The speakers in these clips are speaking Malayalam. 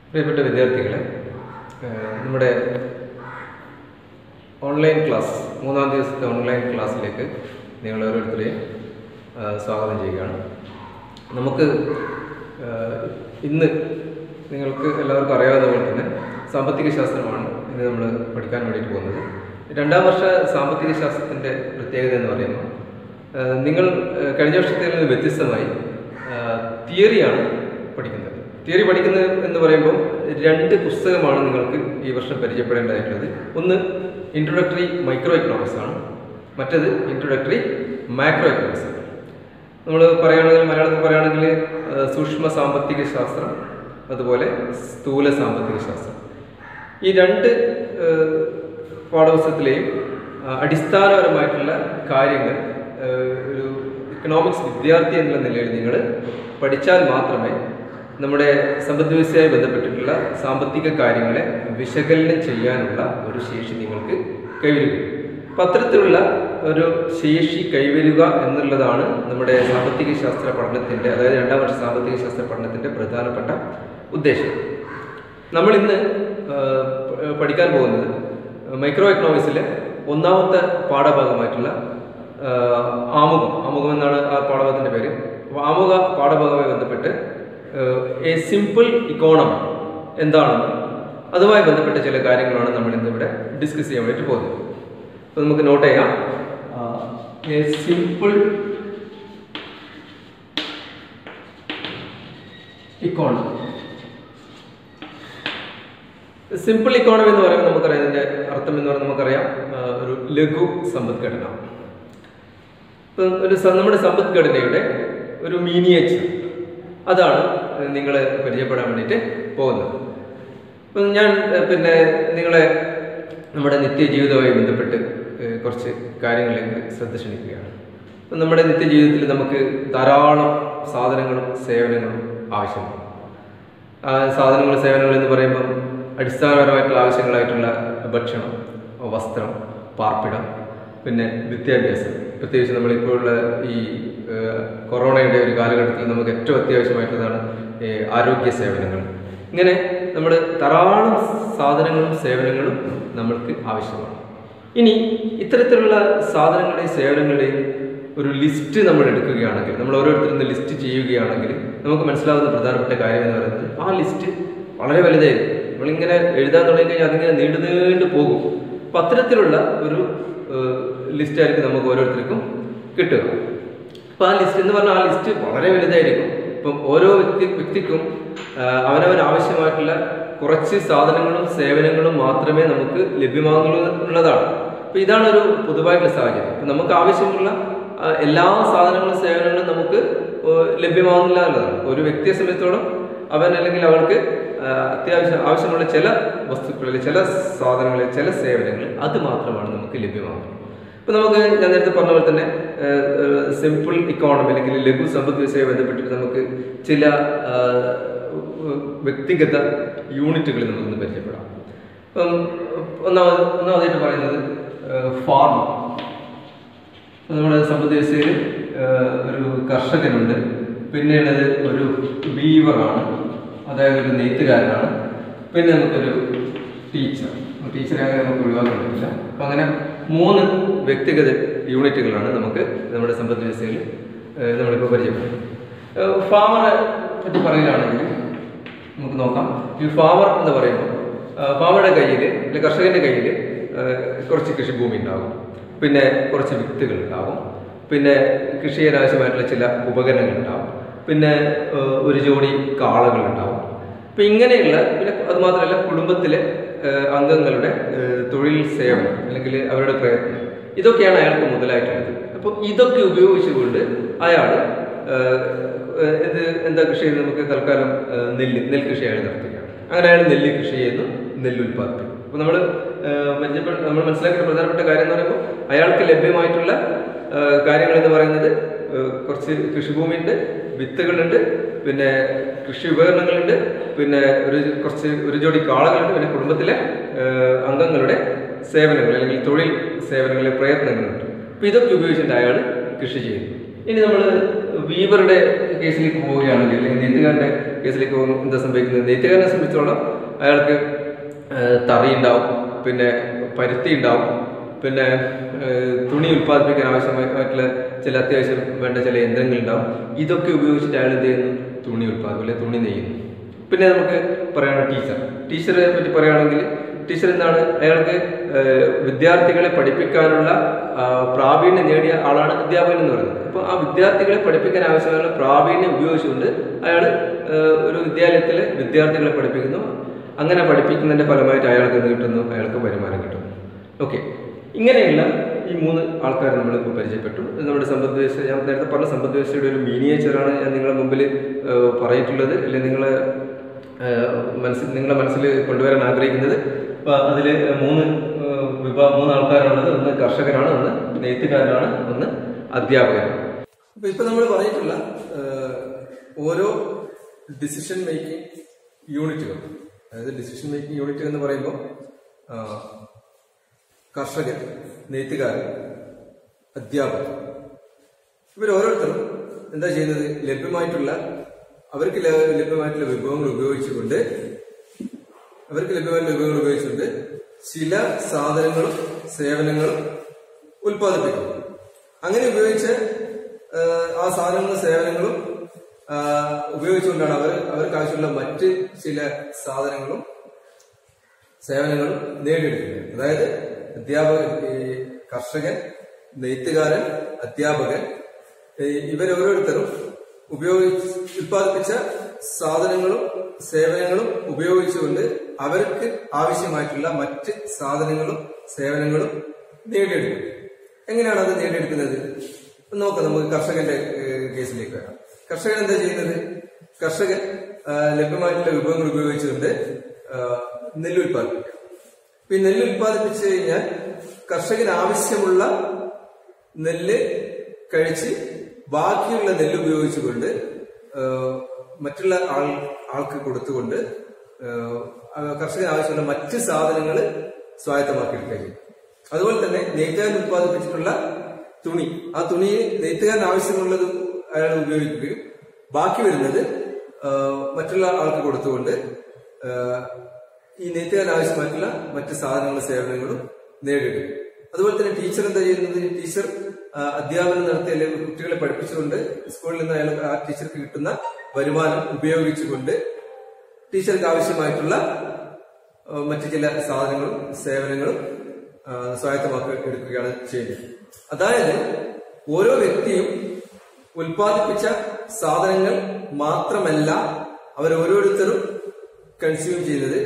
പ്രിയപ്പെട്ട വിദ്യാർത്ഥികളെ ഏഹ് നമ്മുടെ ഓൺലൈൻ ക്ലാസ് മൂന്നാം ദിവസത്തെ ഓൺലൈൻ ക്ലാസ്സിലേക്ക് നിങ്ങൾ ഓരോരുത്തരെയും ഏഹ് സ്വാഗതം ചെയ്യുകയാണ് നമുക്ക് ഏഹ് ഇന്ന് നിങ്ങൾക്ക് എല്ലാവർക്കും അറിയാവുന്ന പോലെ തന്നെ സാമ്പത്തിക ശാസ്ത്രമാണ് ഇന്ന് നമ്മൾ പഠിക്കാൻ വേണ്ടിയിട്ട് പോകുന്നത് രണ്ടാം വർഷ സാമ്പത്തിക ശാസ്ത്രത്തിൻ്റെ പ്രത്യേകത എന്ന് പറയുമ്പോൾ ഏഹ് നിങ്ങൾ ഏഹ് കഴിഞ്ഞ വർഷത്തിൽ നിന്ന് വ്യത്യസ്തമായി തിയറിയാണ് പഠിക്കുന്നത് തിയറി പഠിക്കുന്നത് എന്ന് പറയുമ്പോൾ രണ്ട് പുസ്തകമാണ് നിങ്ങൾക്ക് ഈ വർഷം പരിചയപ്പെടേണ്ടതായിട്ടുള്ളത് ഒന്ന് ഇൻട്രൊഡക്ടറി മൈക്രോ എക്കണോമിക്സ് ആണ് മറ്റത് ഇൻട്രൊഡക്ടറി മാക്രോ എക്കണോമിക്സ് ആണ് നമ്മൾ പറയുകയാണെങ്കിൽ മലയാളത്തിൽ പറയുകയാണെങ്കിൽ ഏഹ് സൂക്ഷ്മ സാമ്പത്തിക ശാസ്ത്രം അതുപോലെ സ്ഥൂല സാമ്പത്തിക ശാസ്ത്രം ഈ രണ്ട് ഏഹ് പാഠപുസ്തകത്തിലെയും ആ, അടിസ്ഥാനപരമായിട്ടുള്ള കാര്യങ്ങൾ ഏഹ് ഒരു ഇക്കണോമിക്സ് വിദ്യാർത്ഥി എന്നുള്ള നിലയിൽ നിങ്ങൾ പഠിച്ചാൽ മാത്രമേ നമ്മുടെ സമ്പദ് വ്യവസ്ഥയുമായി ബന്ധപ്പെട്ടിട്ടുള്ള സാമ്പത്തിക കാര്യങ്ങളെ വിശകലനം ചെയ്യാനുള്ള ഒരു ശേഷി നിങ്ങൾക്ക് കൈവരുകയും അപ്പം അത്തരത്തിലുള്ള ഒരു ശേഷി കൈവരുക എന്നുള്ളതാണ് നമ്മുടെ സാമ്പത്തിക ശാസ്ത്ര പഠനത്തിൻ്റെ അതായത് രണ്ടാം വർഷ സാമ്പത്തിക ശാസ്ത്ര പഠനത്തിൻ്റെ പ്രധാനപ്പെട്ട ഉദ്ദേശം നമ്മൾ ഇന്ന് ആ, പഠിക്കാൻ പോകുന്നത് മൈക്രോ എക്കണോമിക്സിലെ ഒന്നാമത്തെ പാഠഭാഗമായിട്ടുള്ള ആ, ആമുഖം ആമുഖം എന്നാണ് ആ പാഠഭാഗത്തിൻ്റെ പേര് അപ്പോൾ ആമുഖ പാഠഭാഗവുമായി ബന്ധപ്പെട്ട് എ സിമ്പിൾ ഇക്കോണമി എന്താണെന്ന് അതുമായി ബന്ധപ്പെട്ട ചില കാര്യങ്ങളാണ് നമ്മൾ ഇന്ന് ഇവിടെ ഡിസ്കസ് ചെയ്യാൻ വേണ്ടിയിട്ട് പോകുന്നത് അപ്പോൾ നമുക്ക് നോട്ട് ചെയ്യാം a simple economy simple economy എന്ന് പറയുമ്പോൾ നമുക്കറിയാം ഇതിന്റെ അർത്ഥം എന്ന് പറയുന്നത് നമുക്കറിയാം ആ, ഒരു ലഘു സമ്പദ്ഘടന ഇപ്പം ഒരു സ- നമ്മുടെ സമ്പദ്ഘടനയുടെ ഒരു മീനിയേച്ചർ അതാണ് നിങ്ങൾ പരിചയപ്പെടാൻ വേണ്ടിയിട്ട് പോകുന്നത് ഇപ്പം ഞാൻ ഏഹ്, പിന്നെ നിങ്ങളെ നമ്മുടെ നിത്യജീവിതവുമായി ബന്ധപ്പെട്ട് ഏഹ്, കുറച്ച് കാര്യങ്ങളിലേക്ക് ശ്രദ്ധ ക്ഷണിക്കുകയാണ് ഇപ്പം നമ്മുടെ നിത്യജീവിതത്തിൽ നമുക്ക് ധാരാളം സാധനങ്ങളും സേവനങ്ങളും ആവശ്യമാണ് ആ സാധനങ്ങൾ സേവനങ്ങൾ എന്ന് പറയുമ്പം അടിസ്ഥാനപരമായിട്ടുള്ള ആവശ്യങ്ങളായിട്ടുള്ള ഭക്ഷണം വസ്ത്രം പാർപ്പിടം പിന്നെ വിദ്യാഭ്യാസം പ്രത്യേകിച്ച് നമ്മളിപ്പോഴുള്ള ഈ ഏഹ്, കൊറോണയുടെ ഒരു കാലഘട്ടത്തിൽ നമുക്ക് ഏറ്റവും അത്യാവശ്യമായിട്ടുള്ളതാണ് ഈ ആരോഗ്യ സേവനങ്ങൾ ഇങ്ങനെ നമ്മൾ ധാരാളം സാധനങ്ങളും സേവനങ്ങളും നമ്മൾക്ക് ആവശ്യമാണ് ഇനി ഇത്തരത്തിലുള്ള സാധനങ്ങളുടെയും സേവനങ്ങളുടെയും ഒരു ലിസ്റ്റ് നമ്മൾ എടുക്കുകയാണെങ്കിൽ നമ്മൾ ഓരോരുത്തരും നിന്ന് ലിസ്റ്റ് ചെയ്യുകയാണെങ്കിൽ നമുക്ക് മനസ്സിലാവുന്ന പ്രധാനപ്പെട്ട കാര്യം എന്ന് പറയുന്നത് ആ ലിസ്റ്റ് വളരെ വലുതായിരിക്കും നമ്മളിങ്ങനെ എഴുതാൻ തുടങ്ങിക്കഴിഞ്ഞാൽ അതിങ്ങനെ നീണ്ടു നീണ്ടു പോകും അപ്പം അത്തരത്തിലുള്ള ഒരു ലിസ്റ്റ് ആയിരിക്കും നമുക്ക് ഓരോരുത്തർക്കും കിട്ടുക അപ്പം ആ ലിസ്റ്റ് എന്ന് പറഞ്ഞാൽ ആ ലിസ്റ്റ് വളരെ വലുതായിരിക്കും ഇപ്പം ഓരോ വ്യക്തി വ്യക്തിക്കും ആ, അവനവൻ ആവശ്യമായിട്ടുള്ള കുറച്ച് സാധനങ്ങളും സേവനങ്ങളും മാത്രമേ നമുക്ക് ലഭ്യമാകുന്നുള്ളതാണ് അപ്പം ഇതാണ് ഒരു പൊതുവായിട്ടുള്ള സാഹചര്യം ഇപ്പം നമുക്ക് ആവശ്യമുള്ള ആ, എല്ലാ സാധനങ്ങളും സേവനങ്ങളും നമുക്ക് ഏ, ലഭ്യമാകുന്നില്ല എന്നുള്ളതാണ് ഒരു വ്യക്തിയെ സംബന്ധിച്ചോളം അവൻ അല്ലെങ്കിൽ അവൾക്ക് ആ, അത്യാവശ്യം ആവശ്യമുള്ള ചില വസ്തുക്കളിൽ ചില സാധനങ്ങളിൽ ചില സേവനങ്ങൾ അത് മാത്രമാണ് നമുക്ക് ലഭ്യമാകുന്നത് ഇപ്പം നമുക്ക് ഞാൻ നേരത്തെ പറഞ്ഞ പോലെ തന്നെ സിമ്പിൾ ഇക്കോണമി അല്ലെങ്കിൽ ലഘു സമ്പദ് വ്യവസ്ഥയെ ബന്ധപ്പെട്ടിട്ട് നമുക്ക് ചില ആ, വ്യക്തിഗത യൂണിറ്റുകൾ നമുക്കൊന്ന് പരിചയപ്പെടാം ഇപ്പം ഒന്നാമത് ഒന്നാമതായിട്ട് പറയുന്നത് ഫാർം നമ്മുടെ സമ്പദ് വ്യവസ്ഥയിൽ ഒരു കർഷകനുണ്ട് പിന്നെയുള്ളത് ഒരു വീവറാണ് അതായത് ഒരു നെയ്ത്തുകാരനാണ് പിന്നെ നമുക്കൊരു ടീച്ചർ ടീച്ചറെ അങ്ങനെ നമുക്ക് ഒഴിവാക്കാൻ പറ്റില്ല അപ്പം അങ്ങനെ മൂന്ന് വ്യക്തിഗത യൂണിറ്റുകളാണ് നമുക്ക് നമ്മുടെ സമ്പദ് വ്യവസ്ഥയിൽ ഏഹ്, നമ്മളിപ്പോൾ പരിചയപ്പെടുന്നത് ഫാമറെ പറ്റി പറയുകയാണെങ്കിൽ നമുക്ക് നോക്കാം ഈ ഫാമർ എന്ന് പറയുമ്പോൾ ഫാമറുടെ കയ്യിൽ അല്ലെങ്കിൽ കർഷകന്റെ കയ്യിൽ കുറച്ച് കൃഷിഭൂമി ഉണ്ടാകും പിന്നെ കുറച്ച് വിത്തുകൾ ഉണ്ടാകും പിന്നെ കൃഷി ചെയ്യാൻ ആവശ്യമായിട്ടുള്ള ചില ഉപകരണങ്ങൾ ഉണ്ടാകും പിന്നെ ഏഹ്, ഒരു ജോഡി കാളകൾ ഉണ്ടാവും അപ്പം ഇങ്ങനെയുള്ള പിന്നെ അത് മാത്രമല്ല കുടുംബത്തിലെ ഏഹ്, അംഗങ്ങളുടെ ഏഹ്, തൊഴിൽ സേവനം അല്ലെങ്കിൽ അവരുടെ പ്രയത്നം ഇതൊക്കെയാണ് അയാൾക്ക് മുതലായിട്ടുള്ളത് അപ്പോൾ ഇതൊക്കെ ഉപയോഗിച്ചുകൊണ്ട് അയാൾ ഇത് എന്താ കൃഷി ചെയ്യുന്നത് നമുക്ക് തൽക്കാലം ഏഹ്, നെല്ല് നെൽകൃഷി അയാൾ നടത്തുകയാണ് അങ്ങനെ അയാൾ നെല്ല് കൃഷി ചെയ്യുന്നു നെല്ല് ഉൽപ്പാദിപ്പിക്കും അപ്പോൾ നമ്മൾ പരിചയപ്പെട്ട നമ്മൾ മനസ്സിലാക്കിയ പ്രധാനപ്പെട്ട കാര്യം എന്ന് പറയുമ്പോൾ അയാൾക്ക് ലഭ്യമായിട്ടുള്ള ഏഹ്, കാര്യങ്ങൾ എന്ന് പറയുന്നത് ഏഹ്, കുറച്ച് കൃഷിഭൂമിയുണ്ട് വിത്തുകളുണ്ട് പിന്നെ കൃഷി ഉപകരണങ്ങളുണ്ട് പിന്നെ ഒരു കുറച്ച് ഒരു ജോഡി കാളകളുണ്ട് പിന്നെ കുടുംബത്തിലെ ഏഹ്, അംഗങ്ങളുടെ സേവനങ്ങൾ അല്ലെങ്കിൽ തൊഴിൽ സേവനങ്ങളിലെ പ്രയത്നങ്ങളുണ്ട് അപ്പോൾ ഇതൊക്കെ ഉപയോഗിച്ചിട്ട് അയാൾ കൃഷി ചെയ്യുന്നു ഇനി നമ്മൾ വീവറുടെ കേസിലേക്ക് പോവുകയാണെങ്കിൽ അല്ലെങ്കിൽ നെയ്ത്തുകാരുടെ കേസിലേക്ക് പോകുമ്പോൾ എന്താ സംഭവിക്കുന്നത് നെയ്ത്തുകാരനെ സംബന്ധിച്ചോളം അയാൾക്ക് ഏഹ്, തറി ഉണ്ടാവും പിന്നെ പരുത്തി ഉണ്ടാവും പിന്നെ ഏഹ്, തുണി ഉൽപ്പാദിപ്പിക്കാൻ ആവശ്യമായിട്ടുള്ള ചില അത്യാവശ്യം വേണ്ട ചില യന്ത്രങ്ങൾ ഉണ്ടാവും ഇതൊക്കെ ഉപയോഗിച്ചിട്ട് അയാൾ എന്ത് ചെയ്യുന്നു തുണി ഉൽപ്പാദിക്കും അല്ലെങ്കിൽ തുണി നെയ്യുന്നു പിന്നെ നമുക്ക് പറയുകയാണ് ടീച്ചർ ടീച്ചറെ പറ്റി പറയുകയാണെങ്കിൽ ടീച്ചർ എന്താണ് അയാൾക്ക് ഏഹ്, വിദ്യാർത്ഥികളെ പഠിപ്പിക്കാനുള്ള ആ, പ്രാവീണ്യം നേടിയ ആളാണ് അധ്യാപകൻ എന്ന് പറയുന്നത് അപ്പോൾ ആ വിദ്യാർത്ഥികളെ പഠിപ്പിക്കാൻ ആവശ്യമായ പ്രാവീണ്യം ഉപയോഗിച്ചുകൊണ്ട് അയാൾ ഒരു വിദ്യാലയത്തിൽ വിദ്യാർത്ഥികളെ പഠിപ്പിക്കുന്നു അങ്ങനെ പഠിപ്പിക്കുന്നതിന്റെ ഫലമായിട്ട് അയാൾക്ക് എന്ത് കിട്ടുന്നു അയാൾക്ക് വരുമാനം കിട്ടുന്നു ഓക്കെ ഇങ്ങനെയുള്ള ഈ മൂന്ന് ആൾക്കാരെ നമ്മൾ ഇപ്പോൾ പരിചയപ്പെട്ടു ഇത് നമ്മുടെ സമ്പദ് വ്യവസ്ഥ ഞാൻ നേരത്തെ പറഞ്ഞ സമ്പദ് വ്യവസ്ഥയുടെ ഒരു മിനിയേച്ചറാണ് ഞാൻ നിങ്ങളുടെ മുമ്പിൽ ഏഹ്, പറഞ്ഞിട്ടുള്ളത് അല്ലെങ്കിൽ നിങ്ങളെ ഏഹ്, മനസ്സിൽ നിങ്ങളെ മനസ്സിൽ കൊണ്ടുവരാൻ ആഗ്രഹിക്കുന്നത് അപ്പോൾ അതിൽ മൂന്ന് ഏഹ്, വിഭാ മൂന്ന് ആൾക്കാരാണുള്ളത് ഒന്ന് കർഷകനാണ് ഒന്ന് നെയ്ത്തുകാരനാണ് ഒന്ന് അധ്യാപകനാണ് അപ്പൊ ഇപ്പൊ നമ്മൾ പറഞ്ഞിട്ടുള്ള ഏഹ്, ഓരോ ഡിസിഷൻ മേക്കിംഗ് യൂണിറ്റുകൾ അതായത് ഡിസിഷൻ മേക്കിംഗ് യൂണിറ്റ് എന്ന് പറയുമ്പോൾ ആ, കർഷകൻ നെയ്ത്തുകാരൻ അധ്യാപകൻ ഇവർ ഓരോരുത്തരും എന്താ ചെയ്യുന്നത് ലഭ്യമായിട്ടുള്ള അവർക്ക് ല- ലഭ്യമായിട്ടുള്ള വിഭവങ്ങൾ ഉപയോഗിച്ചുകൊണ്ട് അവർക്ക് ലഭ്യമായിട്ടുള്ള വിഭവങ്ങൾ ഉപയോഗിച്ചുകൊണ്ട് ചില സാധനങ്ങളും സേവനങ്ങളും ഉൽപ്പാദിപ്പിക്കും അങ്ങനെ ഉപയോഗിച്ച ആ, ആ സാധനങ്ങളും സേവനങ്ങളും ആ, ഉപയോഗിച്ചുകൊണ്ടാണ് അവർ അവർക്ക് ആവശ്യമുള്ള മറ്റ് ചില സാധനങ്ങളും സേവനങ്ങളും നേടിയെടുക്കുന്നത് അതായത് അധ്യാപകൻ ഈ കർഷകൻ നെയ്ത്തുകാരൻ അധ്യാപകൻ ഈ ഇവരോരോരുത്തരും ഉപയോഗിച്ച് ഉൽപ്പാദിപ്പിച്ച സാധനങ്ങളും സേവനങ്ങളും ഉപയോഗിച്ചുകൊണ്ട് അവർക്ക് ആവശ്യമായിട്ടുള്ള മറ്റ് സാധനങ്ങളും സേവനങ്ങളും നേടിയെടുക്കും എങ്ങനെയാണ് അത് നേടിയെടുക്കുന്നത് ഒന്ന് നോക്കാം നമുക്ക് കർഷകന്റെ ഏഹ്, കേസിലേക്ക് വരാം കർഷകൻ എന്താ ചെയ്യുന്നത് കർഷകൻ ആ, ലഭ്യമായിട്ടുള്ള വിഭവങ്ങൾ ഉപയോഗിച്ചുകൊണ്ട് ആ, നെല്ല് ഉൽപ്പാദിപ്പിക്കുക അപ്പൊ ഈ നെല്ല് ഉൽപ്പാദിപ്പിച്ചു കഴിഞ്ഞാൽ കർഷകന് ആവശ്യമുള്ള നെല്ല് കഴിച്ച് ബാക്കിയുള്ള നെല്ല് ഉപയോഗിച്ചുകൊണ്ട് ആ, മറ്റുള്ള ആൾ ആൾക്ക് കൊടുത്തുകൊണ്ട് ആ, കർഷകന് ആവശ്യമുള്ള മറ്റ് സാധനങ്ങൾ സ്വായത്തമാക്കിയെടുക്കുക ചെയ്യും അതുപോലെ തന്നെ നെയ്ത്തുകാരൻ ഉത്പാദിപ്പിച്ചിട്ടുള്ള തുണി ആ തുണി നെയ്ത്തുകാരൻ ആവശ്യമുള്ളത് അയാൾ ഉപയോഗിക്കുകയും ബാക്കി വരുന്നത് ആ, മറ്റുള്ള ആൾക്ക് കൊടുത്തുകൊണ്ട് ആ, ഈ നെയ്ത്തുകാരൻ ആവശ്യമായിട്ടുള്ള മറ്റ് സാധനങ്ങളും സേവനങ്ങളും നേടിയെടുക്കും അതുപോലെ തന്നെ ടീച്ചർ എന്താ ചെയ്യുന്നത് ടീച്ചർ ആ, അധ്യാപനം നടത്തി അല്ലെങ്കിൽ കുട്ടികളെ പഠിപ്പിച്ചുകൊണ്ട് സ്കൂളിൽ നിന്ന് അയാൾ ആ ടീച്ചർക്ക് കിട്ടുന്ന വരുമാനം ഉപയോഗിച്ചുകൊണ്ട് ടീച്ചർക്ക് ആവശ്യമായിട്ടുള്ള ആ, മറ്റു ചില സാധനങ്ങളും സേവനങ്ങളും ആ, സ്വായത്തമാക്കി എടുക്കുകയാണ് ചെയ്യുന്നത് അതായത് ഓരോ വ്യക്തിയും ഉൽപ്പാദിപ്പിച്ച സാധനങ്ങൾ മാത്രമല്ല അവർ ഓരോരുത്തരും കൺസ്യൂം ചെയ്യുന്നത്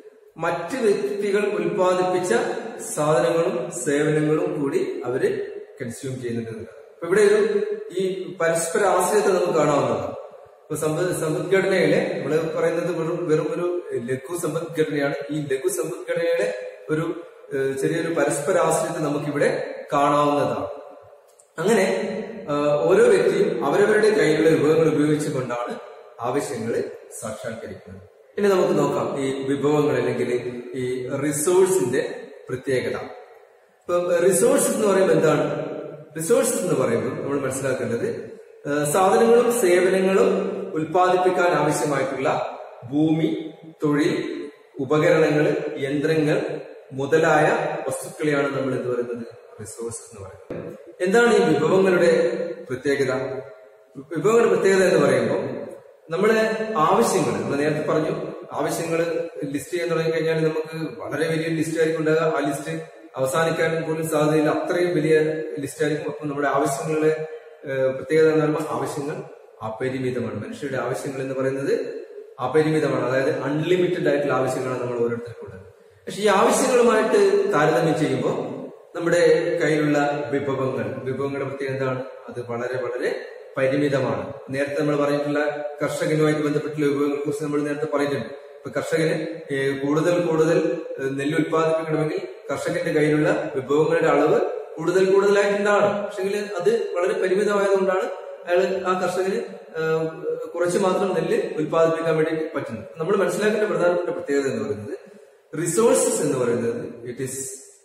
മറ്റ് വ്യക്തികൾ ഉൽപ്പാദിപ്പിച്ച സാധനങ്ങളും സേവനങ്ങളും കൂടി അവര് കൺസ്യൂം ചെയ്യുന്നുണ്ട് അപ്പൊ ഇവിടെ ഒരു ഈ പരസ്പര ആശ്രയത്തെ നമുക്ക് കാണാവുന്നതാണ് ഇപ്പൊ സമ്പദ് സമ്പദ്ഘടനയിലെ നമ്മൾ പറയുന്നത് വെറും വെറും ഒരു ലഘു സമ്പദ്ഘടനയാണ് ഈ ലഘു സമ്പദ്ഘടനയുടെ ഒരു ഏഹ്, ചെറിയൊരു പരസ്പര ആശ്രയത്തെ നമുക്കിവിടെ കാണാവുന്നതാണ് അങ്ങനെ ആ, ഓരോ വ്യക്തിയും അവരവരുടെ കയ്യിലുള്ള വിഭവങ്ങൾ ഉപയോഗിച്ചുകൊണ്ടാണ് ആവശ്യങ്ങൾ സാക്ഷാത്കരിക്കുന്നത് ഇനി നമുക്ക് നോക്കാം ഈ വിഭവങ്ങൾ അല്ലെങ്കിൽ ഈ റിസോഴ്സിന്റെ പ്രത്യേകത ഇപ്പൊ റിസോഴ്സ് എന്ന് പറയുമ്പോൾ എന്താണ് റിസോഴ്സസ് എന്ന് പറയുമ്പോൾ നമ്മൾ മനസ്സിലാക്കേണ്ടത് ആ, സാധനങ്ങളും സേവനങ്ങളും ഉൽപ്പാദിപ്പിക്കാൻ ആവശ്യമായിട്ടുള്ള ഭൂമി തൊഴിൽ ഉപകരണങ്ങൾ യന്ത്രങ്ങൾ മുതലായ വസ്തുക്കളെയാണ് നമ്മൾ എന്ത് പറയുന്നത് റിസോഴ്സ് എന്ന് പറയുന്നത് എന്താണ് ഈ വിഭവങ്ങളുടെ പ്രത്യേകത വിഭവങ്ങളുടെ പ്രത്യേകത എന്ന് പറയുമ്പോൾ നമ്മുടെ ആവശ്യങ്ങൾ നമ്മൾ നേരത്തെ പറഞ്ഞു ആവശ്യങ്ങൾ ലിസ്റ്റ് ചെയ്യാൻ തുടങ്ങി കഴിഞ്ഞാൽ നമുക്ക് വളരെ വലിയ ലിസ്റ്റ് ആയിരിക്കും ഉണ്ടാകുക ആ ലിസ്റ്റ് അവസാനിക്കാൻ പോലും സാധ്യതയില്ല അത്രയും വലിയ ലിസ്റ്റ് ആയിരിക്കും അപ്പം നമ്മുടെ ആവശ്യങ്ങളുടെ ഏഹ്, പ്രത്യേകത എന്ന് പറയുമ്പോൾ ആവശ്യങ്ങൾ അപരിമിതമാണ് മനുഷ്യരുടെ ആവശ്യങ്ങൾ എന്ന് പറയുന്നത് അപരിമിതമാണ് അതായത് അൺലിമിറ്റഡ് ആയിട്ടുള്ള ആവശ്യങ്ങളാണ് നമ്മൾ ഓരോരുത്തർക്കും ഉള്ളത് പക്ഷെ ഈ ആവശ്യങ്ങളുമായിട്ട് താരതമ്യം ചെയ്യുമ്പോൾ നമ്മുടെ കയ്യിലുള്ള വിഭവങ്ങൾ വിഭവങ്ങളുടെ പ്രത്യേകത എന്താണ് അത് വളരെ വളരെ പരിമിതമാണ് നേരത്തെ നമ്മൾ പറഞ്ഞിട്ടുള്ള കർഷകനുമായിട്ട് ബന്ധപ്പെട്ടുള്ള വിഭവങ്ങളെ കുറിച്ച് നമ്മൾ നേരത്തെ പറഞ്ഞിട്ടുണ്ട് ഇപ്പൊ കർഷകന് ഏഹ്, കൂടുതൽ കൂടുതൽ ഏഹ്, നെല്ല് ഉൽപ്പാദിപ്പിക്കണമെങ്കിൽ കർഷകന്റെ കയ്യിലുള്ള വിഭവങ്ങളുടെ അളവ് കൂടുതൽ കൂടുതലായിട്ടുണ്ടാണ് പക്ഷെങ്കിൽ അത് വളരെ പരിമിതമായതുകൊണ്ടാണ് അയാൾ ആ കർഷകന് ഏഹ്, കുറച്ച് മാത്രം നെല്ല് ഉൽപ്പാദിപ്പിക്കാൻ വേണ്ടി പറ്റുന്നത് നമ്മൾ മനസ്സിലാക്കേണ്ട പ്രധാനപ്പെട്ട പ്രത്യേകത എന്ന് പറയുന്നത് റിസോഴ്സസ് എന്ന് പറയുന്നത് it is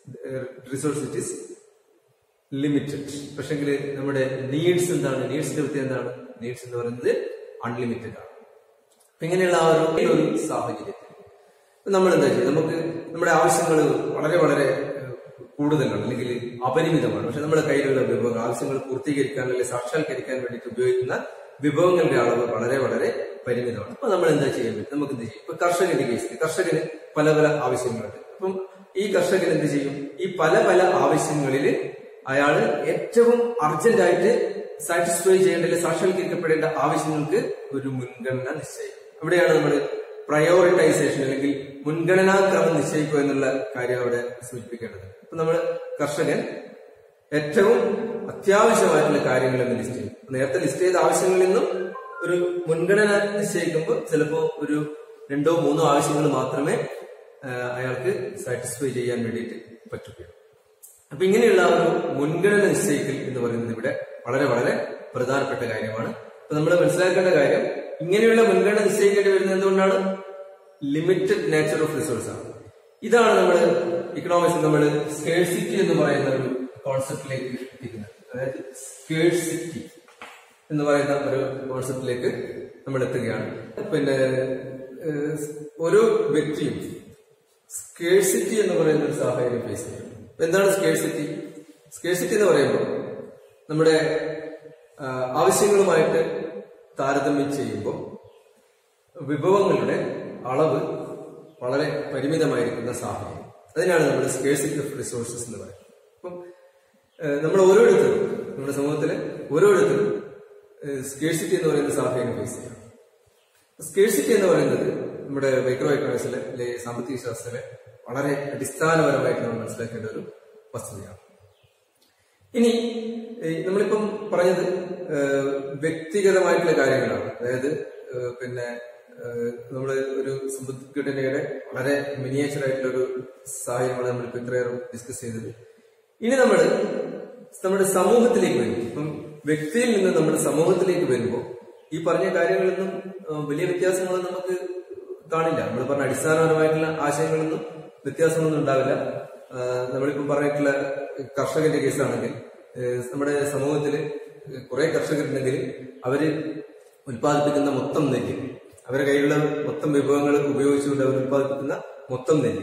resource it is limited പക്ഷെങ്കിൽ നമ്മുടെ നീഡ്സ് എന്താണ് നീഡ്സിന്റെ പ്രത്യേകത എന്താണ് നീഡ്സ് എന്ന് പറയുന്നത് അൺലിമിറ്റഡ് ആണ് അപ്പൊ ഇങ്ങനെയുള്ള ആ ഒരു ഈ ഒരു സാഹചര്യത്തിൽ ഇപ്പൊ നമ്മൾ എന്താ ചെയ്യുക നമുക്ക് നമ്മുടെ ആവശ്യങ്ങൾ വളരെ വളരെ ഏഹ്, കൂടുതലാണ് അല്ലെങ്കിൽ അപരിമിതമാണ് പക്ഷെ നമ്മുടെ കയ്യിലുള്ള വിഭവങ്ങൾ ആവശ്യങ്ങൾ പൂർത്തീകരിക്കാൻ അല്ലെങ്കിൽ സാക്ഷാത്കരിക്കാൻ വേണ്ടിയിട്ട് ഉപയോഗിക്കുന്ന വിഭവങ്ങളുടെ അളവ് വളരെ വളരെ പരിമിതമാണ് അപ്പൊ നമ്മൾ എന്താ ചെയ്യാൻ പറ്റും നമുക്ക് എന്ത് ചെയ്യും ഇപ്പൊ കർഷകന്റെ കേസിൽ കർഷകന് പല പല ആവശ്യങ്ങളുണ്ട് അപ്പം ഈ കർഷകൻ എന്ത് ചെയ്യും ഈ പല പല ആവശ്യങ്ങളിൽ അയാള് ഏറ്റവും അർജന്റ് ആയിട്ട് സാറ്റിസ്ഫൈ ചെയ്യേണ്ട അല്ലെങ്കിൽ സാക്ഷാത്കരിക്കപ്പെടേണ്ട ആവശ്യങ്ങൾക്ക് ഒരു മുൻഗണന നിശ്ചയിക്കും അവിടെയാണ് നമ്മൾ പ്രയോറിറ്റൈസേഷൻ അല്ലെങ്കിൽ മുൻഗണനാക്രമം നിശ്ചയിക്കുക എന്നുള്ള കാര്യം അവിടെ സൂചിപ്പിക്കേണ്ടത് അപ്പൊ നമ്മൾ കർഷകൻ ഏറ്റവും അത്യാവശ്യമായിട്ടുള്ള കാര്യങ്ങൾ എന്ന് ലിസ്റ്റ് ചെയ്യും അപ്പൊ നേരത്തെ ലിസ്റ്റ് ചെയ്ത ആവശ്യങ്ങളിൽ നിന്നും ഒരു മുൻഗണന നിശ്ചയിക്കുമ്പോൾ ചിലപ്പോൾ ഒരു രണ്ടോ മൂന്നോ ആവശ്യങ്ങൾ മാത്രമേ ആ, അയാൾക്ക് സാറ്റിസ്ഫൈ ചെയ്യാൻ വേണ്ടിയിട്ട് പറ്റുകയുള്ളൂ അപ്പൊ ഇങ്ങനെയുള്ള ആ ഒരു മുൻഗണന നിശ്ചയിക്കൽ എന്ന് പറയുന്നത് ഇവിടെ വളരെ വളരെ പ്രധാനപ്പെട്ട കാര്യമാണ് അപ്പൊ നമ്മൾ മനസ്സിലാക്കേണ്ട കാര്യം ഇങ്ങനെയുള്ള മുൻഗണന നിശ്ചയിക്കേണ്ടി വരുന്നത് എന്തുകൊണ്ടാണ് ലിമിറ്റഡ് നേച്ചർ ഓഫ് റിസോഴ്സ് ആണ് ഇതാണ് നമ്മൾ ഇക്കണോമിക്സിൽ നമ്മൾ സ്കേഴ്സിറ്റി എന്ന് പറയുന്ന ഒരു കോൺസെപ്റ്റിലേക്ക് എത്തിക്കുന്നത് അതായത് സ്കേഴ്സിറ്റി എന്ന് പറയുന്ന ഒരു കോൺസെപ്റ്റിലേക്ക് നമ്മൾ എത്തുകയാണ് പിന്നെ ഏഹ്, ഓരോ വ്യക്തിയും സ്കേഴ്സിറ്റി എന്ന് പറയുന്ന ഒരു സാഹചര്യം ഫേസ് ചെയ്യും അപ്പൊ എന്താണ് സ്കേഴ്സിറ്റി സ്കേഴ്സിറ്റി എന്ന് പറയുമ്പോൾ നമ്മുടെ ആ, ആവശ്യങ്ങളുമായിട്ട് താരതമ്യം ചെയ്യുമ്പോൾ വിഭവങ്ങളുടെ അളവ് വളരെ പരിമിതമായിരിക്കുന്ന സാഹചര്യം അതിനാണ് നമ്മൾ സ്കേഴ്സിറ്റി ഓഫ് റിസോഴ്സസ് എന്ന് പറയുന്നത് അപ്പം ഏഹ്, നമ്മൾ ഓരോരുത്തരും നമ്മുടെ സമൂഹത്തിലെ ഓരോരുത്തരും സ്കേഴ്സിറ്റി എന്ന് പറയുന്ന സാഹചര്യം ഫേസ് ചെയ്യണം സ്കേഴ്സിറ്റി എന്ന് പറയുന്നത് നമ്മുടെ മൈക്രോ എക്കണോമിക്സിലെ അല്ലെങ്കിൽ സാമ്പത്തിക ശാസ്ത്രത്തിലെ വളരെ അടിസ്ഥാനപരമായിട്ട് നമ്മൾ മനസ്സിലാക്കേണ്ട ഒരു വസ്തുതയാണ് ഇനി ഈ നമ്മളിപ്പം പറഞ്ഞത് ഏഹ്, വ്യക്തിഗതമായിട്ടുള്ള കാര്യങ്ങളാണ് അതായത് ഏഹ്, പിന്നെ നമ്മൾ ഒരു സമ്പദ്ഘടനയുടെ വളരെ മിനിയേച്ചർ ആയിട്ടുള്ള ഒരു സാഹചര്യമാണ് നമ്മളിപ്പോ ഇത്രയേറെ ഡിസ്കസ് ചെയ്തത് ഇനി നമ്മൾ നമ്മുടെ സമൂഹത്തിലേക്ക് വരും ഇപ്പം വ്യക്തിയിൽ നിന്ന് നമ്മൾ സമൂഹത്തിലേക്ക് വരുമ്പോൾ ഈ പറഞ്ഞ കാര്യങ്ങളൊന്നും ഏഹ്, വലിയ വ്യത്യാസങ്ങളൊന്നും നമുക്ക് കാണില്ല നമ്മൾ പറഞ്ഞ അടിസ്ഥാനപരമായിട്ടുള്ള ആശയങ്ങളൊന്നും വ്യത്യാസങ്ങളൊന്നും ഉണ്ടാവില്ല ആഹ് നമ്മളിപ്പം പറഞ്ഞിട്ടുള്ള കർഷകന്റെ കേസാണെങ്കിൽ ഏഹ് നമ്മുടെ സമൂഹത്തില് കുറെ കർഷകരുണ്ടെങ്കിൽ അവര് ഉൽപ്പാദിപ്പിക്കുന്ന മൊത്തം നെല്ല് അവരുടെ കയ്യിലുള്ള മൊത്തം വിഭവങ്ങൾ ഉപയോഗിച്ചുകൊണ്ട് അവർ ഉൽപ്പാദിപ്പിക്കുന്ന മൊത്തം നെല്ല്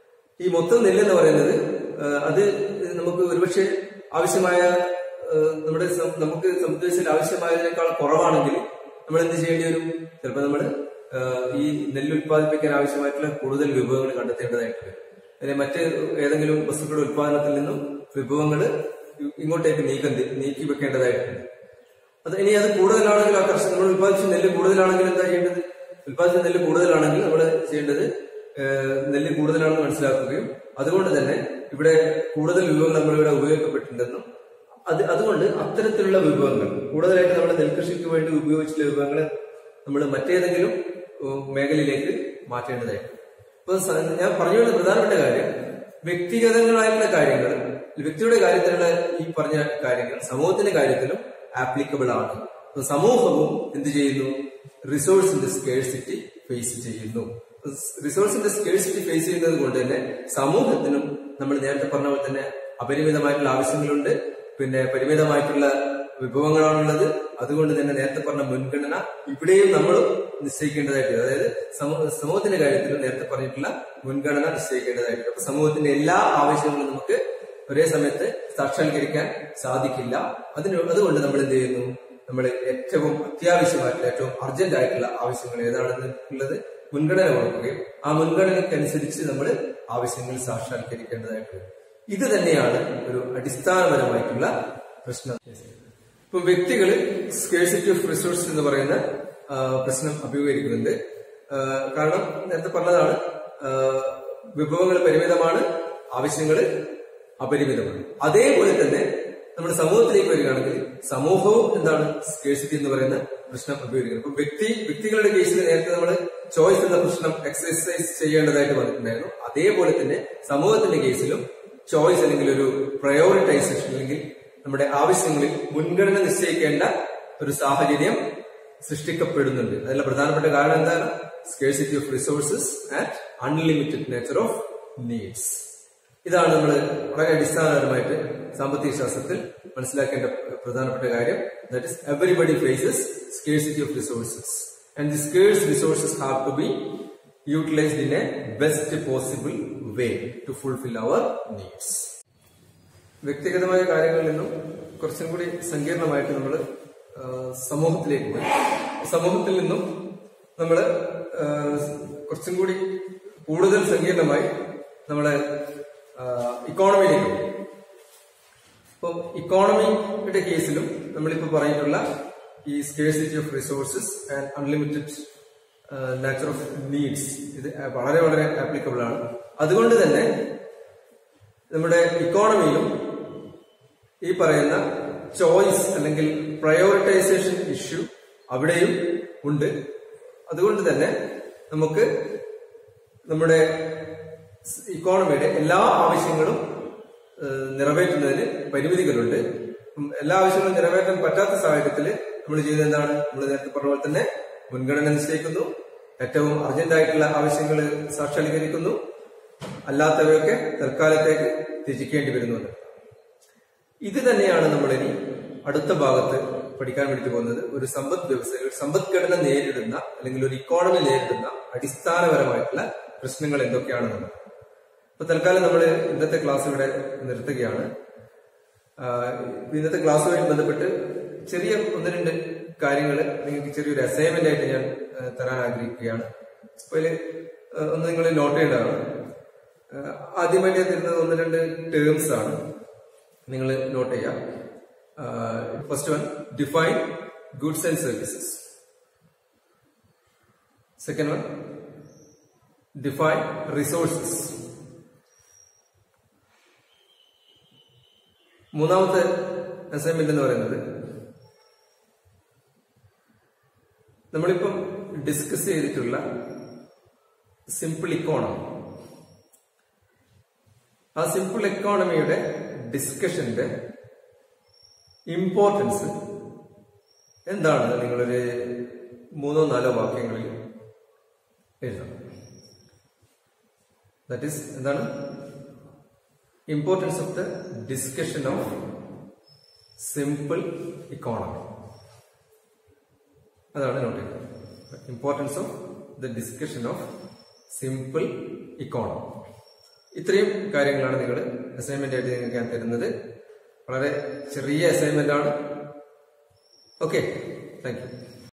ഈ മൊത്തം നെല്ല് എന്ന് പറയുന്നത് ആഹ് അത് നമുക്ക് ഒരുപക്ഷെ ആവശ്യമായ ആഹ് നമ്മുടെ സം- നമുക്ക് സമുദ്രത്തിൽ ആവശ്യമായതിനേക്കാൾ കുറവാണെങ്കിൽ നമ്മൾ എന്ത് ചെയ്യേണ്ടി വരും ചിലപ്പോൾ നമ്മൾ ഈ നെല്ല് ഉൽപ്പാദിപ്പിക്കാൻ ആവശ്യമായിട്ടുള്ള കൂടുതൽ വിഭവങ്ങൾ കണ്ടെത്തേണ്ടതായിട്ട് വരും അല്ലെങ്കിൽ മറ്റ് ഏതെങ്കിലും വസ്തുക്കളുടെ ഉൽപ്പാദനത്തിൽ നിന്നും വിഭവങ്ങൾ ഇങ്ങോട്ടേക്ക് നീക്കം തി- നീക്കി വെക്കേണ്ടതായിട്ടുണ്ട് അത് ഇനി അത് കൂടുതലാണെങ്കിൽ ആ കർഷകർ നമ്മൾ ഉൽപ്പാദിച്ച നെല്ല് കൂടുതലാണെങ്കിൽ എന്താ ചെയ്യേണ്ടത് ഉൽപ്പാദിച്ച നെല്ല് കൂടുതലാണെങ്കിൽ നമ്മൾ ചെയ്യേണ്ടത് ഏഹ്, നെല്ല് കൂടുതലാണെന്ന് മനസ്സിലാക്കുകയും അതുകൊണ്ട് തന്നെ ഇവിടെ കൂടുതൽ വിഭവങ്ങൾ നമ്മളിവിടെ ഉപയോഗിക്കപ്പെട്ടിട്ടുണ്ടെന്നും അത് അതുകൊണ്ട് അത്തരത്തിലുള്ള വിഭവങ്ങൾ കൂടുതലായിട്ട് നമ്മൾ നെൽകൃഷിക്ക് വേണ്ടി ഉപയോഗിച്ചിട്ടുള്ള വിഭവങ്ങൾ നമ്മൾ മറ്റേതെങ്കിലും ഏഹ്, മേഖലയിലേക്ക് മാറ്റേണ്ടതായിട്ടുണ്ട് അപ്പൊ സ- ഞാൻ പറഞ്ഞു വരുന്ന പ്രധാനപ്പെട്ട കാര്യം വ്യക്തിഗതങ്ങളായിട്ടുള്ള കാര്യങ്ങൾ വ്യക്തിയുടെ കാര്യത്തിലുള്ള ഈ പറഞ്ഞ കാര്യങ്ങൾ സമൂഹത്തിന്റെ കാര്യത്തിലും ആപ്ലിക്കബിൾ ആണ് അപ്പൊ സമൂഹവും എന്ത് ചെയ്യുന്നു റിസോഴ്സിന്റെ സ്കേഴ്സിറ്റി ഫേസ് ചെയ്യുന്നു റിസോഴ്സിന്റെ സ്കേഴ്സിറ്റി ഫേസ് ചെയ്യുന്നത് കൊണ്ട് തന്നെ സമൂഹത്തിനും നമ്മൾ നേരത്തെ പറഞ്ഞ പോലെ തന്നെ അപരിമിതമായിട്ടുള്ള ആവശ്യങ്ങളുണ്ട് പിന്നെ പരിമിതമായിട്ടുള്ള വിഭവങ്ങളാണുള്ളത് അതുകൊണ്ട് തന്നെ നേരത്തെ പറഞ്ഞ മുൻഗണന ഇവിടെയും നമ്മൾ നിശ്ചയിക്കേണ്ടതായിട്ട് അതായത് സമൂ- സമൂഹത്തിന്റെ കാര്യത്തിലും നേരത്തെ പറഞ്ഞിട്ടുള്ള മുൻഗണന നിശ്ചയിക്കേണ്ടതായിട്ടുണ്ട് അപ്പൊ സമൂഹത്തിന്റെ എല്ലാ ആവശ്യങ്ങളും നമുക്ക് ഒരേ സമയത്ത് സാക്ഷാത്കരിക്കാൻ സാധിക്കില്ല അതിന് അതുകൊണ്ട് നമ്മൾ എന്ത് ചെയ്യുന്നു നമ്മൾ ഏറ്റവും അത്യാവശ്യമായിട്ടുള്ള ഏറ്റവും അർജന്റ് ആയിട്ടുള്ള ആവശ്യങ്ങൾ ഏതാണെന്ന് ഉള്ളത് മുൻഗണന കൊടുക്കുകയും ആ മുൻഗണനയ്ക്കനുസരിച്ച് നമ്മൾ ആവശ്യങ്ങൾ സാക്ഷാത്കരിക്കേണ്ടതായിട്ടുണ്ട് ഇത് തന്നെയാണ് ഒരു അടിസ്ഥാനപരമായിട്ടുള്ള പ്രശ്നം ഇപ്പൊ വ്യക്തികൾ സ്കേഴ്സിറ്റി ഓഫ് റിസോഴ്സ് എന്ന് പറയുന്ന ആ, പ്രശ്നം അഭിമുഖീകരിക്കുന്നുണ്ട് ആ, കാരണം നേരത്തെ പറഞ്ഞതാണ് ആ, വിഭവങ്ങൾ പരിമിതമാണ് ആവശ്യങ്ങൾ അപരിമിതമാണ് അതേപോലെ തന്നെ നമ്മുടെ സമൂഹത്തിലേക്ക് വരികയാണെങ്കിൽ സമൂഹവും എന്താണ് സ്കേഴ്സിറ്റി എന്ന് പറയുന്ന പ്രശ്നം അഭിമുഖീകരിക്കുന്നത് ഇപ്പൊ വ്യക്തി വ്യക്തികളുടെ കേസിൽ നേരത്തെ നമ്മൾ ചോയ്സ് എന്ന പ്രശ്നം എക്സസൈസ് ചെയ്യേണ്ടതായിട്ട് വന്നിട്ടുണ്ടായിരുന്നു അതേപോലെ തന്നെ സമൂഹത്തിന്റെ കേസിലും ചോയ്സ് അല്ലെങ്കിൽ ഒരു പ്രയോറിറ്റൈസേഷൻ അല്ലെങ്കിൽ നമ്മുടെ ആവശ്യങ്ങളിൽ മുൻഗണന നിശ്ചയിക്കേണ്ട ഒരു സാഹചര്യം സൃഷ്ടിക്കപ്പെടുന്നുണ്ട് അതിലെ പ്രധാനപ്പെട്ട കാരണം എന്താണ് scarcity of resources and unlimited nature of needs ഇതാണ് നമ്മൾ വളരെ അടിസ്ഥാനപരമായിട്ട് സാമ്പത്തിക ശാസ്ത്രത്തിൽ മനസ്സിലാക്കേണ്ട പ്രധാനപ്പെട്ട കാര്യം that is everybody faces scarcity of resources and the scarce resources have to be utilised in a best possible way to fulfil our needs വ്യക്തിഗതമായ കാര്യങ്ങളിൽ നിന്നും കുറച്ചും കൂടി സങ്കീർണമായിട്ട് നമ്മൾ സമൂഹത്തിലേക്ക് പോയി സമൂഹത്തിൽ നിന്നും നമ്മൾ കുറച്ചും കൂടി കൂടുതൽ സങ്കീർണമായി നമ്മളെ ഇക്കോണമിയിലേക്ക് പോയി ഇപ്പം ഇക്കോണമിയുടെ കേസിലും നമ്മളിപ്പോൾ പറഞ്ഞിട്ടുള്ള ഈ scarcity of resources and unlimited nature of needs ഇത് വളരെ വളരെ ആപ്ലിക്കബിൾ ആണ് അതുകൊണ്ട് തന്നെ നമ്മുടെ ഇക്കോണമിയിലും ഈ പറയുന്ന ചോയ്സ് അല്ലെങ്കിൽ പ്രയോറിറ്റൈസേഷൻ ഇഷ്യൂ അവിടെയും ഉണ്ട് അതുകൊണ്ട് തന്നെ നമുക്ക് നമ്മുടെ ഇക്കോണമിയുടെ എല്ലാ ആവശ്യങ്ങളും നിറവേറ്റുന്നതിന് പരിമിതികളുണ്ട് എല്ലാ ആവശ്യങ്ങളും നിറവേറ്റാൻ പറ്റാത്ത സാഹചര്യത്തിൽ നമ്മൾ ചെയ്യുന്നത് എന്താണ് നമ്മൾ നേരത്തെ പറഞ്ഞ പോലെ തന്നെ മുൻഗണന നിശ്ചയിക്കുന്നു ഏറ്റവും അർജന്റ് ആയിട്ടുള്ള ആവശ്യങ്ങൾ സാക്ഷാത്കരിക്കുന്നു അല്ലാത്തവയൊക്കെ തൽക്കാലത്തേക്ക് ത്യജിക്കേണ്ടി വരുന്നുണ്ട് ഇത് തന്നെയാണ് നമ്മൾ ഇനി അടുത്ത ഭാഗത്ത് പഠിക്കാൻ വേണ്ടി പോകുന്നത് ഒരു സമ്പദ് വ്യവസ്ഥ ഒരു സമ്പദ്ഘടന നേരിടുന്ന അല്ലെങ്കിൽ ഒരു ഇക്കോണമി നേരിടുന്ന അടിസ്ഥാനപരമായിട്ടുള്ള പ്രശ്നങ്ങൾ എന്തൊക്കെയാണെന്നുള്ളത് അപ്പൊ തൽക്കാലം നമ്മൾ ഇന്നത്തെ ക്ലാസ് ഇവിടെ നിർത്തുകയാണ് ഇന്നത്തെ ക്ലാസ്സുമായിട്ട് ബന്ധപ്പെട്ട് ചെറിയ ഒന്ന് രണ്ട് കാര്യങ്ങൾ നിങ്ങൾക്ക് ചെറിയൊരു അസൈൻമെന്റ് ആയിട്ട് ഞാൻ തരാൻ ആഗ്രഹിക്കുകയാണ് അപ്പോൾ ഒന്ന് നിങ്ങൾ നോട്ട് ചെയ്യേണ്ടതാണ് ആദ്യമായിട്ട് ഞാൻ തരുന്നത് ഒന്ന് രണ്ട് ടേംസ് ആണ് നിങ്ങൾ നോട്ട് ചെയ്യാം first one define goods and services second one define resources മൂന്നാമത്തെ അസൈൻമെന്റ് എന്ന് പറയുന്നത് നമ്മളിപ്പം ഡിസ്കസ് ചെയ്തിട്ടുള്ള സിമ്പിൾ ഇക്കോണമി ആ സിമ്പിൾ എക്കോണമിയുടെ ഡിസ്കഷന്റെ ഇമ്പോർട്ടൻസ് എന്താണ് നിങ്ങളൊരു മൂന്നോ നാലോ വാക്യങ്ങളിൽ എഴുതണം ദാറ്റ് ഈസ് എന്താണ് importance of the discussion of simple economy അതാണ് നോട്ട് ചെയ്യുന്നത് importance of the discussion of simple economy ഇത്രയും കാര്യങ്ങളാണ് നിങ്ങൾ അസൈൻമെന്റ് ആയിട്ട് നിങ്ങൾക്ക് ഞാൻ തരുന്നത് വളരെ ചെറിയ അസൈൻമെന്റ് ആണ് ഓക്കെ താങ്ക് യു